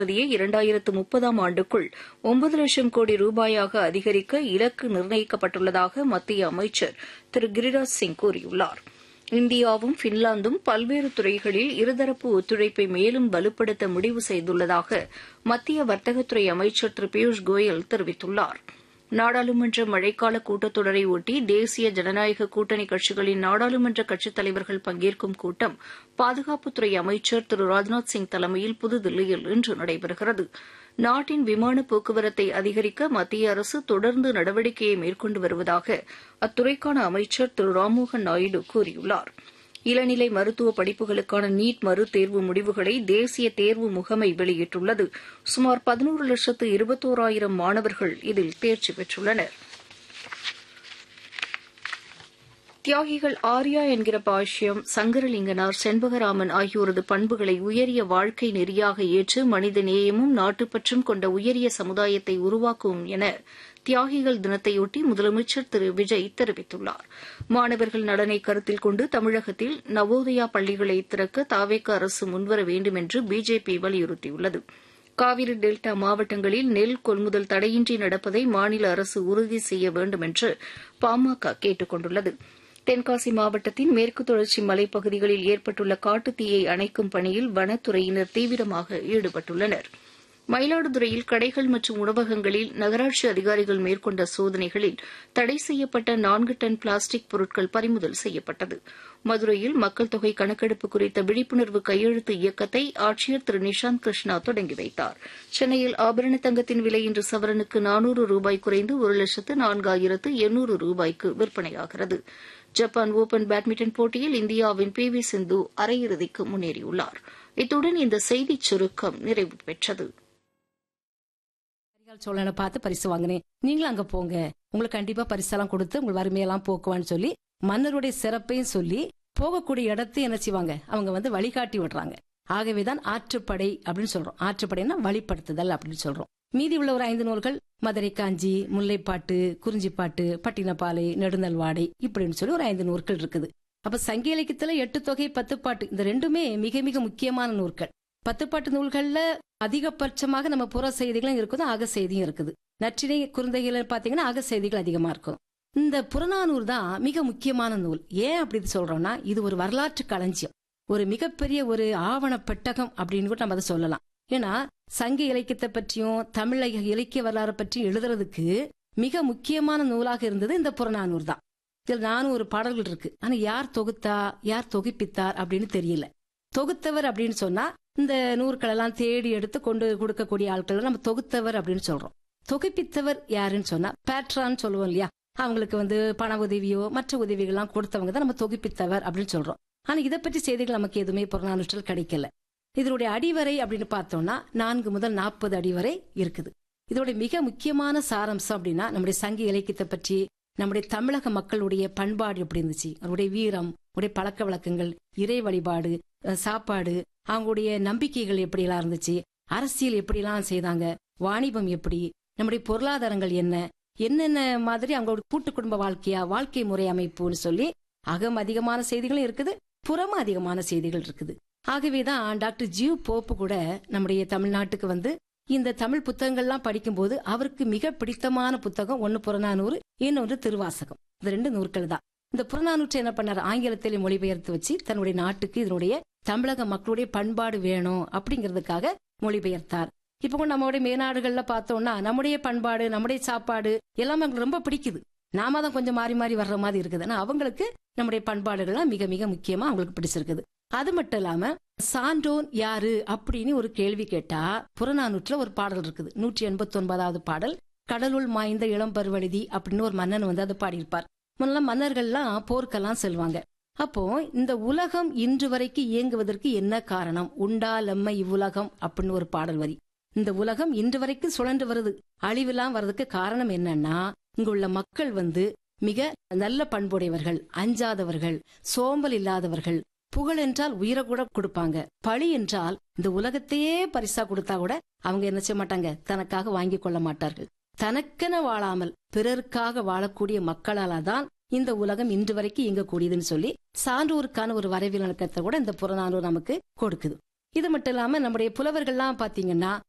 உற்பத்தியை இரண்டாயிரத்து முப்பதாம் ஆண்டுக்குள் ஒன்பது லட்சம் கோடி ரூபாயாக அதிகரிக்க இலக்கு நிர்ணயிக்கப்பட்டுள்ளதாக மத்திய அமைச்சர் திரு கிரிராஜ் சிங் கூறியுள்ளார் இந்தியாவும் பின்லாந்தும் பல்வேறு துறைகளில் இருதரப்பு ஒத்துழைப்பை மேலும் வலுப்படுத்த முடிவு செய்துள்ளதாக மத்திய வர்த்தகத்துறை அமைச்சர் திரு பியூஷ் கோயல் தெரிவித்துள்ளாா் நாடாளுமன்ற மழைக்கால கூட்டத்தொடரை ஒட்டி தேசிய ஜனநாயக கூட்டணி கட்சிகளின் நாடாளுமன்ற கட்சித் தலைவர்கள் பங்கேற்கும் கூட்டம் பாதுகாப்புத்துறை அமைச்சர் திரு ராஜ்நாத் சிங் தலைமையில் புதுதில்லியில் இன்று நடைபெறுகிறது நாட்டின் விமான போக்குவரத்தை அதிகரிக்க மத்திய அரசு தொடர்ந்து நடவடிக்கையை மேற்கொண்டு வருவதாக அத்துறைக்கான அமைச்சர் திரு ராம்மோகன் நாயுடு கூறியுள்ளாா் இளநிலை மருத்துவ படிப்புகளுக்கான நீட் மறுதேர்வு முடிவுகளை தேசிய தேர்வு முகமை வெளியிட்டுள்ளது சுமார் பதினோரு லட்சத்து இருபத்தோராயிரம் மாணவர்கள் இதில் தேர்ச்சி பெற்றுள்ளனர் தியாகிகள் ஆர்யா என்கிற பாஷ்யம் சங்கரலிங்கனார் செண்பகராமன் ஆகியோரது பண்புகளை உயரிய வாழ்க்கை நெறியாக ஏற்று மனித நேயமும் நாட்டுப்பற்றும் கொண்ட உயரிய சமுதாயத்தை உருவாக்கும் என தியாகிகள் தினத்தையொட்டி முதலமைச்சர் திரு விஜய் தெரிவித்துள்ளார் மாணவர்கள் நலனை கருத்தில் கொண்டு தமிழகத்தில் நவோதயா பள்ளிகளை திறக்க தாவேக அரசு முன்வர வேண்டும் என்று பிஜேபி வலியுறுத்தியுள்ளது காவிரி டெல்டா மாவட்டங்களில் நெல் கொள்முதல் தடையின்றி நடப்பதை மாநில அரசு உறுதி செய்ய வேண்டும் என்று பாமக கேட்டுக் கொண்டுள்ளது தென்காசி மாவட்டத்தின் மேற்கு தொடர்ச்சி மலைப்பகுதிகளில் ஏற்பட்டுள்ள காட்டுத்தீயை அணைக்கும் பணியில் வனத்துறையினர் தீவிரமாக ஈடுபட்டுள்ளனா் மயிலாடுதுறையில் கடைகள் மற்றும் உணவகங்களில் நகராட்சி அதிகாரிகள் மேற்கொண்ட சோதனைகளில் தடை செய்யப்பட்ட நான்கு டன் பிளாஸ்டிக் பொருட்கள் பறிமுதல் செய்யப்பட்டது மதுரையில் மக்கள் தொகை கணக்கெடுப்பு குறித்த விழிப்புணர்வு கையெழுத்து இயக்கத்தை ஆட்சியர் திரு நிஷாந்த் கிருஷ்ணா தொடங்கி வைத்தார் சென்னையில் ஆபரண தங்கத்தின் விலை இன்று சவரனுக்கு நானூறு ரூபாய் குறைந்து ஒரு லட்சத்து நான்காயிரத்து எண்ணூறு ரூபாய்க்கு விற்பனையாகிறது ஜப்பான் ஓபன் பேட்மிண்டன் போட்டியில் இந்தியாவின் பி வி சிந்து அரையிறுதிக்கு முன்னேறியுள்ளார் இத்துடன் இந்த செய்திச் சுருக்கம் நிறைவு பெற்றது சோழனை பார்த்து பரிசு வாங்கினேன் நீங்களும் அங்க போங்க உங்களுக்கு கண்டிப்பா பரிசெல்லாம் கொடுத்து உங்கள் வறுமையெல்லாம் போக்குவான்னு சொல்லி மன்னருடைய சிறப்பையும் சொல்லி போகக்கூடிய இடத்தையும் என்ன செய்வாங்க அவங்க வந்து வழிகாட்டி விடுறாங்க ஆகவேதான் ஆற்றுப்படை அப்படின்னு சொல்றோம் ஆற்றுப்படைன்னா வழிப்படுத்துதல் அப்படின்னு சொல்றோம் மீதி உள்ள ஒரு ஐந்து நூல்கள் மதுரை காஞ்சி முல்லைப்பாட்டு குறிஞ்சிப்பாட்டு பட்டினப்பாலை நெடுநல்வாடை இப்படின்னு சொல்லி ஒரு ஐந்து நூல்கள் இருக்குது அப்ப சங்க இலக்கியத்துல எட்டு தொகை பத்து பாட்டு இந்த ரெண்டுமே மிக மிக முக்கியமான நூல்கள் பத்துப்பாட்டு நூல்கள்ல அதிகபட்சமாக நம்ம புற செய்திகளும் இருக்குது அக செய்தியும் இருக்குது நற்றினை குறுந்தைகள் பாத்தீங்கன்னா அக செய்திகள் அதிகமா இருக்கும் இந்த புறநானூறு தான் மிக முக்கியமான நூல் ஏன் அப்படி சொல்றோம்னா இது ஒரு வரலாற்று களஞ்சியம் ஒரு மிகப்பெரிய ஒரு ஆவண பெட்டகம் அப்படின்னு கூட நம்ம அதை சொல்லலாம் ஏன்னா சங்க இலக்கியத்தை பற்றியும் தமிழ் இலக்கிய வரலாறு பற்றி எழுதுறதுக்கு மிக முக்கியமான நூலாக இருந்தது இந்த புறநானூறு தான் இதில் நானும் ஒரு பாடல்கள் இருக்கு ஆனா யார் தொகுத்தா யார் தொகுப்பித்தார் அப்படின்னு தெரியல தொகுத்தவர் அப்படின்னு சொன்னா இந்த நூற்கள் எல்லாம் தேடி எடுத்து கொண்டு கொடுக்கக்கூடிய ஆட்கள் நம்ம தொகுத்தவர் அப்படின்னு சொல்றோம் தொகுப்பித்தவர் யாருன்னு சொன்னா பேட்ரான்னு சொல்லுவோம் இல்லையா அவங்களுக்கு வந்து பண உதவியோ மற்ற உதவிகள்லாம் கொடுத்தவங்க தான் நம்ம தொகுப்பித்தவர் அப்படின்னு சொல்றோம் ஆனா இதை பற்றி செய்திகள் நமக்கு எதுவுமே புறநானூற்றில் கிடைக்கல இதனுடைய அடிவரை அப்படின்னு பார்த்தோம்னா நான்கு முதல் நாற்பது அடிவரை இருக்குது இதோட மிக முக்கியமான சாரம்சம் அப்படின்னா நம்முடைய சங்க இலக்கியத்தை பற்றி நம்முடைய தமிழக மக்களுடைய பண்பாடு எப்படி இருந்துச்சு அவருடைய வீரம் அவருடைய பழக்க வழக்கங்கள் இறை வழிபாடு சாப்பாடு அவங்களுடைய நம்பிக்கைகள் எப்படியெல்லாம் இருந்துச்சு அரசியல் எப்படிலாம் செய்தாங்க வாணிபம் எப்படி நம்முடைய பொருளாதாரங்கள் என்ன என்னென்ன மாதிரி அவங்களோட கூட்டு குடும்ப வாழ்க்கையா வாழ்க்கை முறை அமைப்புன்னு சொல்லி அகம் அதிகமான செய்திகளும் இருக்குது புறமும் அதிகமான செய்திகள் இருக்குது ஆகவேதான் டாக்டர் ஜியூ போப்பு கூட நம்முடைய தமிழ்நாட்டுக்கு வந்து இந்த தமிழ் புத்தகங்கள்லாம் படிக்கும்போது அவருக்கு மிக பிடித்தமான புத்தகம் ஒன்னு புறநானூறு இன்னொன்று திருவாசகம் இந்த ரெண்டு நூற்கள் தான் இந்த புறநானூற்றை என்ன பண்ணார் ஆங்கிலத்திலே மொழிபெயர்த்து வச்சு தன்னுடைய நாட்டுக்கு இதனுடைய தமிழக மக்களுடைய பண்பாடு வேணும் அப்படிங்கிறதுக்காக மொழிபெயர்த்தார் இப்போ கூட நம்மளுடைய மேநாடுகள்ல பார்த்தோம்னா நம்முடைய பண்பாடு நம்முடைய சாப்பாடு எல்லாமே அவங்களுக்கு ரொம்ப பிடிக்குது நாம தான் கொஞ்சம் மாறி மாறி வர்ற மாதிரி இருக்குது ஆனா அவங்களுக்கு நம்முடைய பண்பாடுகள்லாம் மிக மிக முக்கியமா அவங்களுக்கு பிடிச்சிருக்குது அது மட்டும் இல்லாம சான்றோன் யாரு அப்படின்னு ஒரு கேள்வி கேட்டா புறநானூற்றுல ஒரு பாடல் இருக்குது நூற்றி எண்பத்தி ஒன்பதாவது பாடல் கடலுள் மாய்ந்த இளம் பருவழுதி அப்படின்னு ஒரு மன்னன் வந்து அதை பாடியிருப்பார் முன்னெல்லாம் மன்னர்கள்லாம் போர்க்கெல்லாம் செல்வாங்க அப்போ இந்த உலகம் இன்று வரைக்கும் இயங்குவதற்கு என்ன காரணம் உண்டா லெம்ம இவ்வுலகம் அப்படின்னு ஒரு பாடல் வரி இந்த உலகம் இன்று வரைக்கும் சுழன்று வருது அழிவெல்லாம் வர்றதுக்கு காரணம் என்னன்னா இங்க உள்ள மக்கள் வந்து மிக நல்ல பண்புடையவர்கள் அஞ்சாதவர்கள் சோம்பல் இல்லாதவர்கள் புகழ் என்றால் உயிரை கூட கொடுப்பாங்க பழி என்றால் இந்த உலகத்தையே பரிசா கொடுத்தா கூட அவங்க என்ன செய்ய மாட்டாங்க தனக்காக வாங்கி கொள்ள மாட்டார்கள் தனக்கென வாழாமல் பிறருக்காக வாழக்கூடிய மக்களால தான் இந்த உலகம் இன்று வரைக்கும் இயங்கக்கூடியதுன்னு சொல்லி சான்றோருக்கான ஒரு வரவியல் இலக்கத்தை கூட இந்த புறநானூறு நமக்கு கொடுக்குது இது மட்டும் இல்லாம நம்முடைய புலவர்கள்லாம் பாத்தீங்கன்னா